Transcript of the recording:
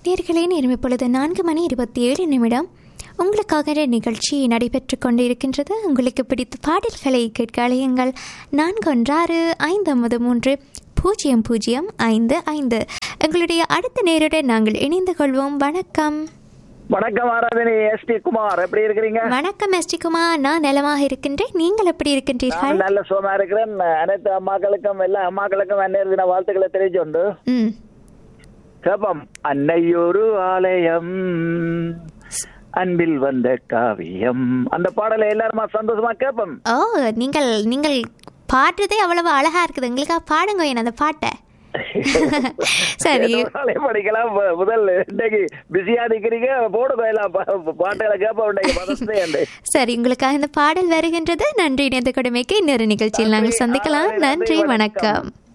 நேர்களை நேரம் இப்பொழுது நான்கு மணி இருபத்தி ஏழு நிமிடம் உங்களுக்காக இந்த நிகழ்ச்சி நடைபெற்று கொண்டிருக்கின்றது உங்களுக்கு பிடித்த பாடல்களை கேட்க அழையுங்கள் நான்கு ஒன்றாறு ஐந்து ஒன்பது மூன்று பூஜ்ஜியம் பூஜ்ஜியம் ஐந்து ஐந்து எங்களுடைய அடுத்த நேருடன் நாங்கள் இணைந்து கொள்வோம் வணக்கம் வணக்கம் ஆராதனை எஸ் டி குமார் எப்படி இருக்கிறீங்க வணக்கம் எஸ்டிகுமா நான் நலமாக இருக்கின்றேன் நீங்கள் எப்படி இருக்கின்றீர்கள் நான் நல்ல சுகமா இருக்கிறேன் அனைத்து அம்மாக்களுக்கும் எல்லா அம்மாக்களுக்கும் அந்நேர தின வாழ்த்துக்களை தெரிவிச்சுண்டு ம் கேப்பம் அன்னையொரு ஆலயம் அன்பில் வந்த காவியம் அந்த பாடலை எல்லாருமா சந்தோஷமா கேப்பம் ஓ நீங்கள் நீங்கள் பாடுறதே அவ்வளவு அழகா இருக்குது எங்களுக்காக பாடுங்க என்ன அந்த பாட்டை சரி நாளை படிக்கலாம் மு- முதல் இன்னைக்கு பிஸியா நிக்கிறீங்க போடுங்க எல்லாம் பா- பாட்டுகளை கேப்போம் இன்னைக்கு மனசுலயே உண்டு. சரி உங்களுக்காக இந்த பாடல் வருகின்றது நன்றி இணைந்த கொடுமைக்கு இன்னொரு நிகழ்ச்சியில் நாங்கள் சந்திக்கலாம் நன்றி, நன்றி வணக்கம். வணக்கம்